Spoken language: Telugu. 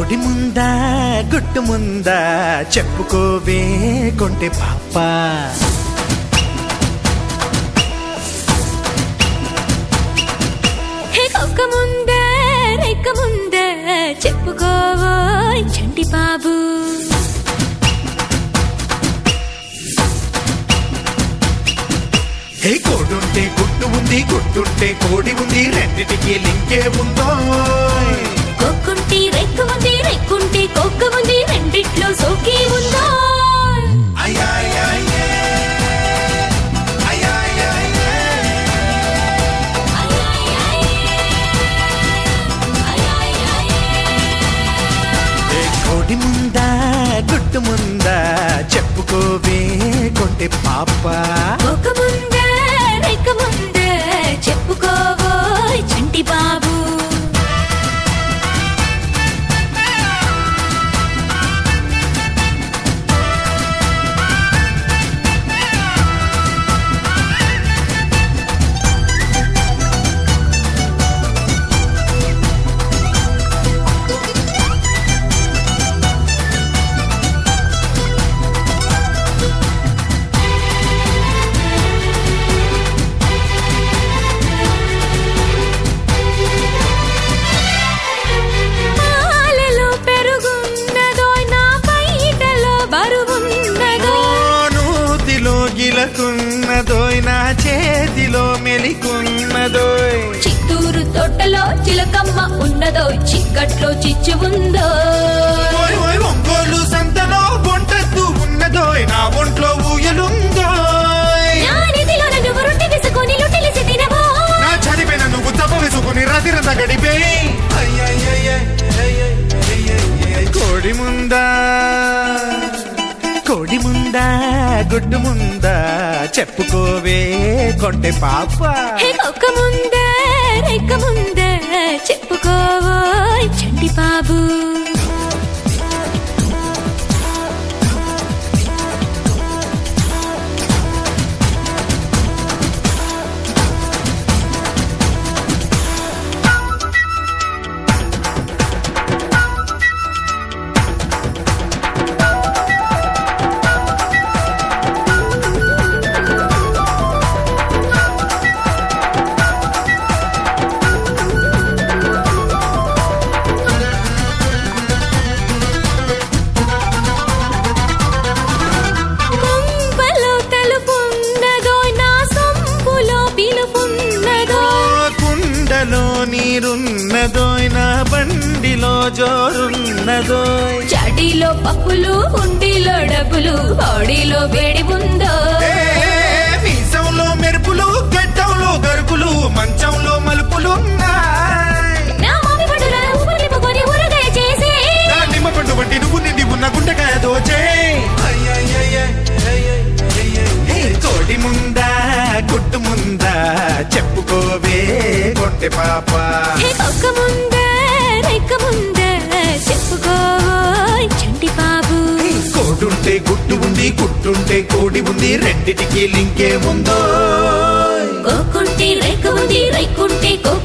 కోడి ముందా గుట్టు ముందా చెప్పుకోవే కొంటే పాప హే కొక్క ముందే రెక్క ముందే చెప్పుకోవోయ్ చంటి బాబు హే కోడుంటే గుట్టు ఉంది గుట్టుంటే కోడి ఉంది రెండిటికి లింకే ఉందో కొక్కుంటి రెక్క ఉంది రెక్కుంటి కొక్క ఉంది రెండిట్లో సోకి ఉందో హే కోడి ముందా గుట్టు ముందా చెప్పుకోవే కొంటే పాప కొక్క ముందే రెక్క ముందే చెప్పుకోవోయ్ చంటి బాబు పాలలో పెరుగున్నదోయ్ నా బయటలో బరువున్నదో నూతిలో గిలకున్నదోయ్ నా చేతిలో మెలికున్నదోయ్ చిత్తూరు తోటలో చిలకమ్మ ఉన్నదో చిక్కట్లో చిచ్చు ఉందో ఓయ్ ఓయ్ ఒంగోలు సంతలో ఒంటెత్తు ఉన్నదోయ్ నా ఒంట్లో ఊయలుందోయ్ జ్ఞానిధిలో నన్ను రొట్టె వేసుకొని లొట్టెలిసి తినవో నా చదివిన నువ్వు తప్ప వేసుకుని రాత్రిరంతా గడిపే కోడి ముందా కోడి ముందా గుడ్డు ముందా చెప్పుకోవే కొంటే పాప హే కొక్క ముందే రెక్క ముందే చెప్పుకోవోయ్ చంటి బాబు కొంపలో తెలుపున్నదో నా సొంపులో పిలుపున్నదో కుండలో నీరున్నదోయ్ నా బండిలో జోరున్నదోయ్ చడిలో పప్పులు ఉండిలో డబ్బులు బాడీలో వేడి ఉందో ఏ, మీసంలో మెరుపులు గడ్డంలో గరుకులు మంచంలో మలుపులున్నాయ్ నా మామి పండులను ఊపిరిపుకొని ఊరగాయ చేసి నా నిమ్మ పండు వంటి నువ్వు నిండి ఉన్న గుండెకాయ దోచే హే, కోడి ముందా గుడ్డు ముందా చెప్పుకోవే కొంటె పాప హే కొక్క ముందే రెక్క ముందే చెప్పుకోవోయ్ చంటి బాబు హే, కోడుంటే గుడ్డు ఉంది గుడ్డుంటే కోడి ఉంది రెండిటికి లింకే ఉందో కొక్కుంటే రెక్క ఉంది రెక్కుంటే కొక్క